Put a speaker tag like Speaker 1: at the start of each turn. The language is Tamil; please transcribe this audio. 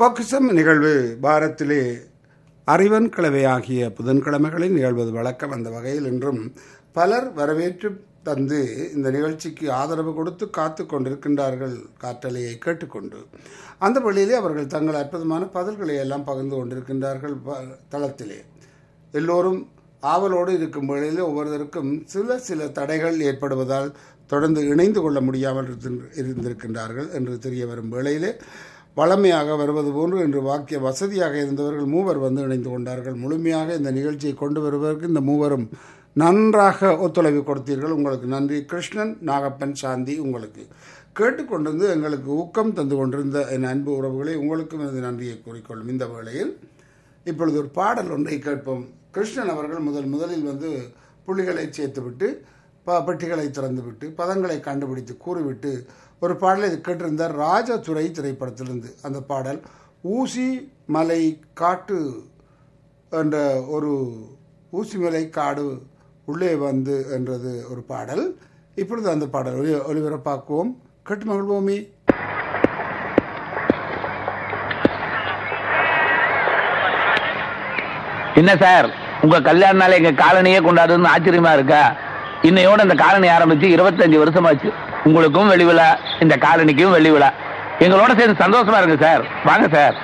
Speaker 1: பொக்கிசம் நிகழ்வு வாரத்திலே அறிவன் கிழமை ஆகிய புதன்கிழமைகளில் நிகழ்வது வழக்கம் அந்த வகையில் இன்றும் பலர் வரவேற்று தந்து இந்த நிகழ்ச்சிக்கு ஆதரவு கொடுத்து காத்து கொண்டிருக்கின்றார்கள் காற்றலையை கேட்டுக்கொண்டு அந்த வழியிலே அவர்கள் தங்கள் அற்புதமான பதில்களை எல்லாம் பகிர்ந்து கொண்டிருக்கின்றார்கள் ப- தளத்திலே எல்லோரும் ஆவலோடு இருக்கும் வேளையில் ஒவ்வொருவருக்கும் சில சில தடைகள் ஏற்படுவதால் தொடர்ந்து இணைந்து கொள்ள முடியாமல் இருந்திரு- இருந்திருக்கின்றார்கள் என்று தெரிய வரும் வேளையிலே வளமையாக வருவது போன்று இன்று வாக்கிய வசதியாக இருந்தவர்கள் மூவர் வந்து இணைந்து கொண்டார்கள் முழுமையாக இந்த நிகழ்ச்சியை கொண்டு வருவதற்கு இந்த மூவரும் நன்றாக ஒத்துழைப்பு கொடுத்தீர்கள் உங்களுக்கு நன்றி கிருஷ்ணன் நாகப்பன் சாந்தி உங்களுக்கு கேட்டுக்கொண்டிருந்து எங்களுக்கு ஊக்கம் தந்து கொண்டிருந்த என் அன்பு உறவுகளை உங்களுக்கும் எனது நன்றியை கூறிக்கொள்ளும் இந்த வேளையில் இப்பொழுது ஒரு பாடல் ஒன்றை கேட்போம் கிருஷ்ணன் அவர்கள் முதல் முதலில் வந்து புள்ளிகளை சேர்த்துவிட்டு ப பெட்டிகளை திறந்துவிட்டு பதங்களை கண்டுபிடித்து கூறிவிட்டு ஒரு பாடலை கேட்டிருந்தார் ராஜதுரை திரைப்படத்திலிருந்து அந்த பாடல் ஊசி மலை காட்டு என்ற ஒரு ஊசிமலை காடு உள்ளே வந்து என்றது ஒரு பாடல் இப்பொழுது அந்த பாடல் ஒளி ஒளிபரப்பாக்குவோம் கேட்டு மகிழ்வோமே
Speaker 2: என்ன சார் உங்க கல்யாண நாள் எங்க காலனியே கொண்டாடுறதுன்னு ஆச்சரியமா இருக்கா இன்னையோட இந்த காலனி ஆரம்பிச்சு இருபத்தஞ்சு வருஷமாச்சு உங்களுக்கும் வெளி விழா இந்த காலனிக்கும் வெளி விழா எங்களோட சேர்ந்து சந்தோஷமா இருக்கு சார் வாங்க சார்